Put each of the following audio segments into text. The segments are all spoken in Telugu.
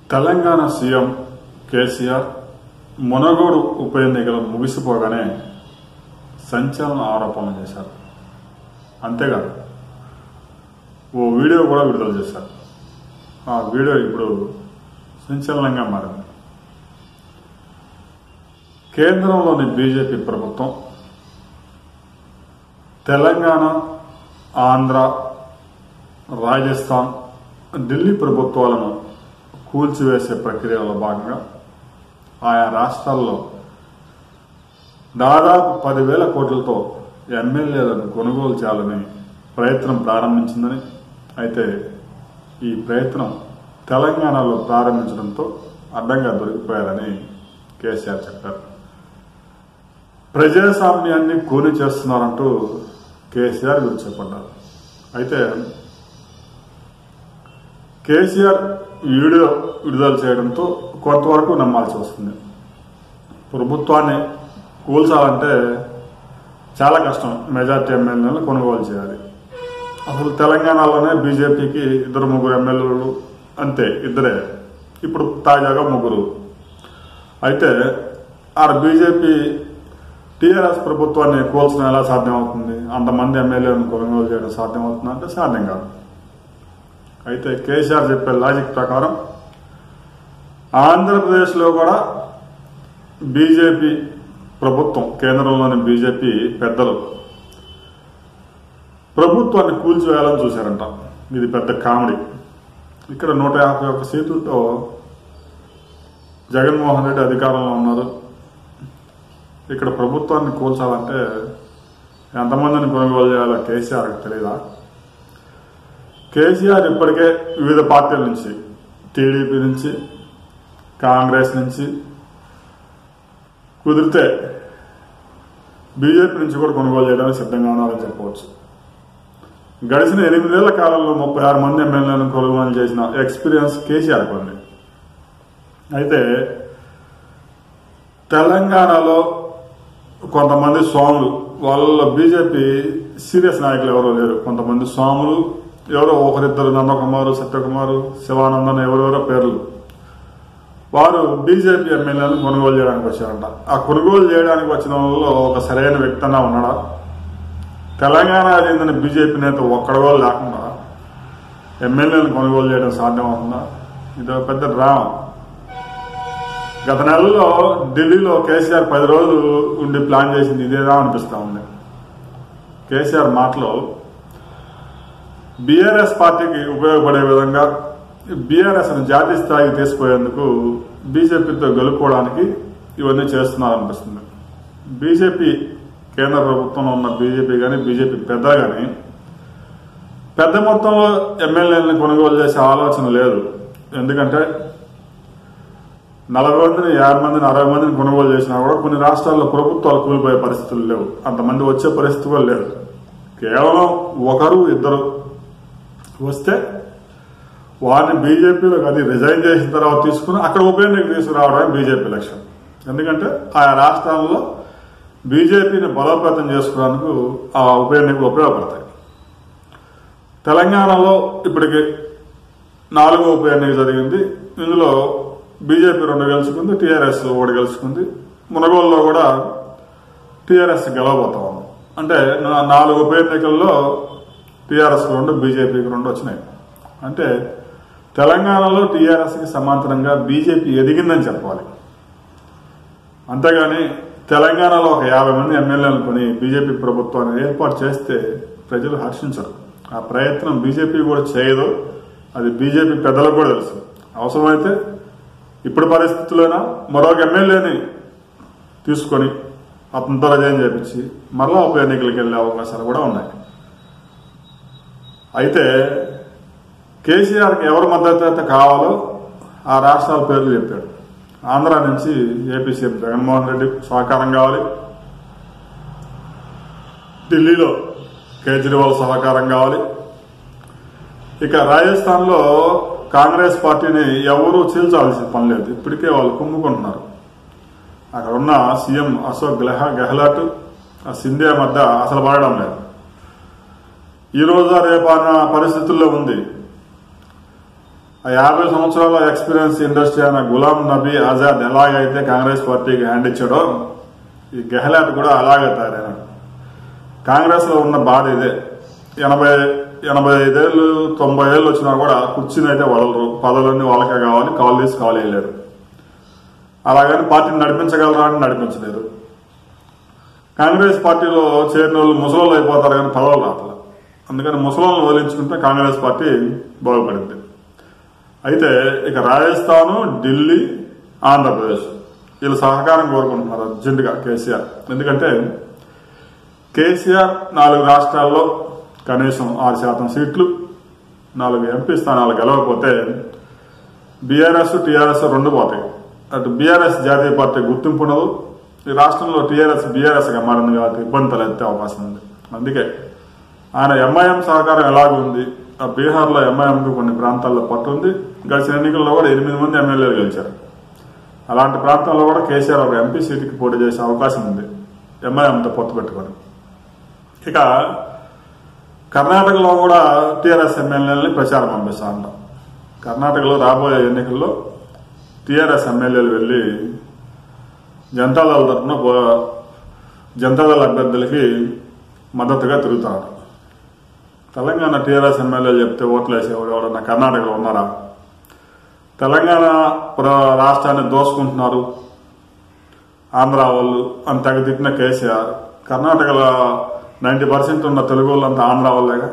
తెలంగాణ సీఎం కేసీఆర్ మునగోడు ఉప ఎన్నికలు ముగిసిపోగానే సంచలన ఆరోపణలు చేశారు అంతేకాదు ఓ వీడియో కూడా విడుదల చేశారు ఆ వీడియో ఇప్పుడు సంచలనంగా మారింది కేంద్రంలోని బీజేపీ ప్రభుత్వం తెలంగాణ ఆంధ్ర రాజస్థాన్ ఢిల్లీ ప్రభుత్వాలను కూల్చివేసే ప్రక్రియలో భాగంగా ఆయా రాష్ట్రాల్లో దాదాపు పదివేల కోట్లతో ఎమ్మెల్యేలను కొనుగోలు చేయాలని ప్రయత్నం ప్రారంభించిందని అయితే ఈ ప్రయత్నం తెలంగాణలో ప్రారంభించడంతో అడ్డంగా దొరికిపోయారని కేసీఆర్ చెప్పారు ప్రజాస్వామ్యాన్ని కూలి చేస్తున్నారంటూ కేసీఆర్ గురించి చెప్పన్నారు అయితే కేసీఆర్ వీడియో విడుదల చేయడంతో కొంతవరకు నమ్మాల్సి వస్తుంది ప్రభుత్వాన్ని కూల్చాలంటే చాలా కష్టం మెజార్టీ ఎమ్మెల్యేలను కొనుగోలు చేయాలి అసలు తెలంగాణలోనే బీజేపీకి ఇద్దరు ముగ్గురు ఎమ్మెల్యేలు అంతే ఇద్దరే ఇప్పుడు తాజాగా ముగ్గురు అయితే ఆ బీజేపీ టీఆర్ఎస్ ప్రభుత్వాన్ని కూల్చడం ఎలా సాధ్యమవుతుంది అంతమంది ఎమ్మెల్యేలను కొనుగోలు చేయడం సాధ్యమవుతుంది అంటే సాధ్యం కాదు అయితే కేసీఆర్ చెప్పే లాజిక్ ప్రకారం ఆంధ్రప్రదేశ్లో కూడా బీజేపీ ప్రభుత్వం కేంద్రంలోని బీజేపీ పెద్దలు ప్రభుత్వాన్ని కూల్చివేయాలని చూశారంట ఇది పెద్ద కామెడీ ఇక్కడ నూట యాభై ఒక్క సీట్లతో జగన్మోహన్ రెడ్డి అధికారంలో ఉన్నారు ఇక్కడ ప్రభుత్వాన్ని కూల్చాలంటే ఎంతమందిని కొనుగోలు చేయాలో కేసీఆర్కి తెలియదా కేసీఆర్ ఇప్పటికే వివిధ పార్టీల నుంచి టీడీపీ నుంచి కాంగ్రెస్ నుంచి కుదిరితే బీజేపీ నుంచి కూడా కొనుగోలు చేయడానికి సిద్ధంగా ఉన్నారని చెప్పవచ్చు గడిచిన ఎనిమిదేళ్ల కాలంలో ముప్పై ఆరు మంది ఎమ్మెల్యేలను కొనుగోలు చేసిన ఎక్స్పీరియన్స్ కేసీఆర్ ఉంది అయితే తెలంగాణలో కొంతమంది స్వాములు వాళ్ళ బీజేపీ సీరియస్ నాయకులు ఎవరో లేరు కొంతమంది స్వాములు ఎవరో ఒకరిద్దరు నందకుమారు సత్యకుమారు శివానందన్ ఎవరెవరో పేర్లు వారు బీజేపీ ఎమ్మెల్యేలను కొనుగోలు చేయడానికి వచ్చారంట ఆ కొనుగోలు చేయడానికి వచ్చిన వాళ్ళలో ఒక సరైన వ్యక్తి అన్నా ఉన్నాడా తెలంగాణ చెందిన బీజేపీ నేత ఒక్కడో లేకుండా ఎమ్మెల్యేలను కొనుగోలు చేయడం సాధ్యమవుతుందా ఇది ఒక పెద్ద డ్రామా గత నెలలో ఢిల్లీలో కేసీఆర్ పది రోజులు ఉండి ప్లాన్ చేసింది ఇదేదా అనిపిస్తా ఉంది కేసీఆర్ మాటలో బీఆర్ఎస్ పార్టీకి ఉపయోగపడే విధంగా బీఆర్ఎస్ జాతీయ స్థాయికి తీసుకుపోయేందుకు బీజేపీతో గెలుపుకోవడానికి ఇవన్నీ చేస్తున్నారనిపిస్తుంది బీజేపీ కేంద్ర ప్రభుత్వంలో ఉన్న బీజేపీ కానీ బీజేపీ పెద్ద కానీ పెద్ద మొత్తంలో ఎమ్మెల్యేలను కొనుగోలు చేసే ఆలోచన లేదు ఎందుకంటే నలభై మందిని యాభై మందిని అరవై మందిని కొనుగోలు చేసినా కూడా కొన్ని రాష్ట్రాల్లో ప్రభుత్వాలు కూలిపోయే పరిస్థితులు లేవు అంతమంది వచ్చే పరిస్థితి కూడా లేదు కేవలం ఒకరు ఇద్దరు వస్తే వారిని బీజేపీలో అది రిజైన్ చేసిన తర్వాత తీసుకుని అక్కడ ఉప ఎన్నిక తీసుకురావడమే బీజేపీ లక్ష్యం ఎందుకంటే ఆయా రాష్ట్రాల్లో బీజేపీని బలోపేతం చేసుకోవడానికి ఆ ఉప ఎన్నికలు ఉపయోగపడతాయి తెలంగాణలో ఇప్పటికి నాలుగో ఉప ఎన్నిక జరిగింది ఇందులో బీజేపీ రెండు గెలుచుకుంది టీఆర్ఎస్ ఒకటి గెలుచుకుంది మునగోలులో కూడా టీఆర్ఎస్ గెలవబోతా ఉంది అంటే నా- నాలుగు ఉప ఎన్నికల్లో టీఆర్ఎస్ రెండు బీజేపీకి రెండు వచ్చినాయి అంటే తెలంగాణలో టీఆర్ఎస్కి సమాంతరంగా బీజేపీ ఎదిగిందని చెప్పాలి అంతేగాని తెలంగాణలో ఒక యాభై మంది ఎమ్మెల్యేలు కొని బీజేపీ ప్రభుత్వాన్ని ఏర్పాటు చేస్తే ప్రజలు హర్షించరు ఆ ప్రయత్నం బీజేపీ కూడా చేయదు అది బీజేపీ పెద్దలకు కూడా తెలుసు అవసరమైతే ఇప్పుడు పరిస్థితుల్లోనా మరొక ఎమ్మెల్యేని తీసుకొని అతనితో రజయం చేపించి మరలా ఉప ఎన్నికలకు వెళ్ళే అవకాశాలు కూడా ఉన్నాయి అయితే కేసీఆర్కి ఎవరి మద్దతు అయితే కావాలో ఆ రాష్ట్రాల పేర్లు చెప్పాడు ఆంధ్ర నుంచి ఏపీ సీఎం జగన్మోహన్ రెడ్డి సహకారం కావాలి ఢిల్లీలో కేజ్రీవాల్ సహకారం కావాలి ఇక రాజస్థాన్లో కాంగ్రెస్ పార్టీని ఎవరూ చీల్చాల్సిన పని లేదు ఇప్పటికే వాళ్ళు కుమ్ముకుంటున్నారు అక్కడ ఉన్న సీఎం అశోక్ గెహ గెహ్లాట్ ఆ సింధియా మధ్య అసలు పడడం లేదు ఈ రోజు రేపు అన్న పరిస్థితుల్లో ఉంది ఆ యాభై సంవత్సరాల ఎక్స్పీరియన్స్ ఇండస్ట్రీ అయిన గులాం నబీ ఆజాద్ ఎలాగైతే కాంగ్రెస్ పార్టీకి హ్యాండ్ ఇచ్చాడో ఈ గెహ్లాట్ కూడా అలాగే తయారైనాడు కాంగ్రెస్ లో ఉన్న బాధ ఇదే ఎనభై ఎనభై ఐదేళ్ళు తొంభై ఏళ్ళు వచ్చినా కూడా కుర్చీని అయితే వదలరు పదవులన్నీ వాళ్ళకే కావాలి కాల్ తీసి కాల్ వేయలేరు అలాగని పార్టీని నడిపించగలరా అని నడిపించలేరు కాంగ్రెస్ పార్టీలో చేరిన వాళ్ళు ముసలోళ్ళు అయిపోతారు కానీ పదవులు రావట్లేదు అందుకని ముసలోళ్ళని వదిలించుకుంటే కాంగ్రెస్ పార్టీ బాగుపడింది అయితే ఇక రాజస్థాను ఢిల్లీ ఆంధ్రప్రదేశ్ వీళ్ళు సహకారం కోరుకుంటున్నారు అర్జెంటుగా కేసీఆర్ ఎందుకంటే కేసీఆర్ నాలుగు రాష్ట్రాల్లో కనీసం ఆరు శాతం సీట్లు నాలుగు ఎంపీ స్థానాలు గెలవకపోతే బీఆర్ఎస్ టీఆర్ఎస్ రెండు పోతాయి అటు బీఆర్ఎస్ జాతీయ పార్టీ గుర్తింపు ఉండదు ఈ రాష్ట్రంలో టీఆర్ఎస్ బీఆర్ఎస్ గా మారింది కాబట్టి ఇబ్బంది తలెత్తే అవకాశం ఉంది అందుకే ఆయన ఎంఐఎం సహకారం ఎలాగుంది ఆ బీహార్లో ఎంఐఎంకు కొన్ని ప్రాంతాల్లో పట్టు ఉంది గడిచిన ఎన్నికల్లో కూడా ఎనిమిది మంది ఎమ్మెల్యేలు గెలిచారు అలాంటి ప్రాంతంలో కూడా కేసీఆర్ ఒక ఎంపీ సీటుకి పోటీ చేసే అవకాశం ఉంది ఎంఐఎంతో పొత్తు పెట్టుకొని ఇక కర్ణాటకలో కూడా టీఆర్ఎస్ ఎమ్మెల్యేలని ప్రచారం పంపిస్తా ఉంటాం కర్ణాటకలో రాబోయే ఎన్నికల్లో టీఆర్ఎస్ ఎమ్మెల్యేలు వెళ్ళి జనతాదళ తరఫున పో- జనతాదళ అభ్యర్థులకి మద్దతుగా తిరుగుతారు తెలంగాణ టీఆర్ఎస్ ఎమ్మెల్యేలు చెప్తే ఓట్లు వేసేవాడు ఎవడన్నా కర్ణాటకలో ఉన్నారా తెలంగాణ ప్ర- రాష్ట్రాన్ని దోసుకుంటున్నారు ఆంధ్ర వాళ్ళు అని తెగ తిట్టిన కేసీఆర్ కర్ణాటకలో నైంటీ పర్సెంట్ ఉన్న తెలుగు వాళ్ళంతా ఆంధ్ర వాళ్ళేగా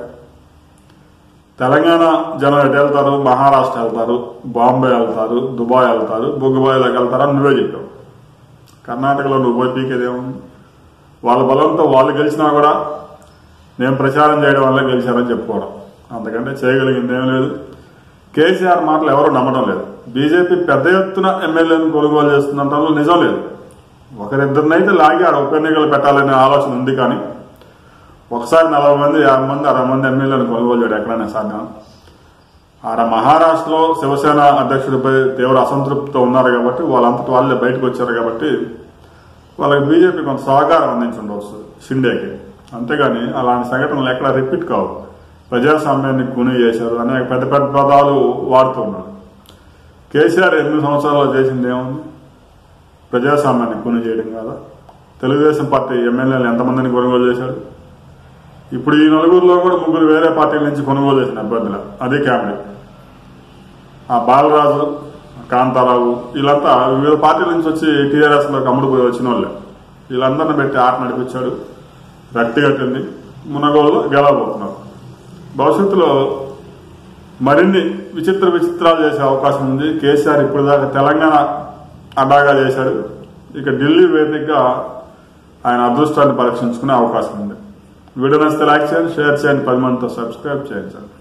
తెలంగాణ జనం ఎటు వెళ్తారు మహారాష్ట్ర వెళ్తారు బాంబే వెళ్తారు దుబాయ్ వెళ్తారు బొగ్గుబాయిలోకి వెళ్తారు అని నువ్వే చెప్పావు కర్ణాటకలో నువ్వు పోయి పీకేదేముంది వాళ్ళ బలంతో వాళ్ళు గెలిచినా కూడా నేను ప్రచారం చేయడం వల్ల గెలిచారని చెప్పుకోవడం అంతకంటే చేయగలిగింది ఏం లేదు కేసీఆర్ మాటలు ఎవరు నమ్మడం లేదు బీజేపీ పెద్ద ఎత్తున ఎమ్మెల్యేలను కొనుగోలు చేస్తుందంటే నిజం లేదు ఒకరిద్దరినైతే లాగి ఆడ ఉప ఎన్నికలు పెట్టాలనే ఆలోచన ఉంది కానీ ఒకసారి నలభై మంది యాభై మంది అరవై మంది ఎమ్మెల్యేలను కొనుగోలు చేయడం ఎక్కడైనా సాధ్యం ఆడ మహారాష్ట్రలో శివసేన అధ్యక్షుడిపై తీవ్ర అసంతృప్తితో ఉన్నారు కాబట్టి వాళ్ళంతటి వాళ్ళే బయటకు వచ్చారు కాబట్టి వాళ్ళకి బీజేపీ కొంత సహకారం అందించుండవచ్చు షిండేకి అంతేగాని అలాంటి సంఘటనలు ఎక్కడ రిపీట్ కావు ప్రజాస్వామ్యాన్ని కూని చేశారు అనేక పెద్ద పెద్ద పదాలు వాడుతూ ఉన్నారు కేసీఆర్ ఎనిమిది సంవత్సరాల్లో చేసింది ఏముంది ప్రజాస్వామ్యాన్ని కూని చేయడం కదా తెలుగుదేశం పార్టీ ఎమ్మెల్యేలు ఎంతమందిని కొనుగోలు చేశాడు ఇప్పుడు ఈ నలుగురిలో కూడా ముగ్గురు వేరే పార్టీల నుంచి కొనుగోలు చేసిన అభ్యర్థులు అదే క్యాబినెట్ ఆ బాలరాజు కాంతారావు వీళ్ళంతా వివిధ పార్టీల నుంచి వచ్చి టీఆర్ఎస్ లోకి అమ్ముడుపోయి వచ్చిన వాళ్ళే వీళ్ళందరిని పెట్టి ఆట నడిపించాడు రక్తి కట్టింది మునగోళ్ళు గెలవబోతున్నారు భవిష్యత్తులో మరిన్ని విచిత్ర విచిత్రాలు చేసే అవకాశం ఉంది కేసీఆర్ ఇప్పుడు దాకా తెలంగాణ అడ్డాగా చేశాడు ఇక ఢిల్లీ వేదికగా ఆయన అదృష్టాన్ని పరీక్షించుకునే అవకాశం ఉంది వీడియో నచ్చితే లైక్ చేయండి షేర్ చేయండి పది మందితో సబ్స్క్రైబ్ చేయండి సార్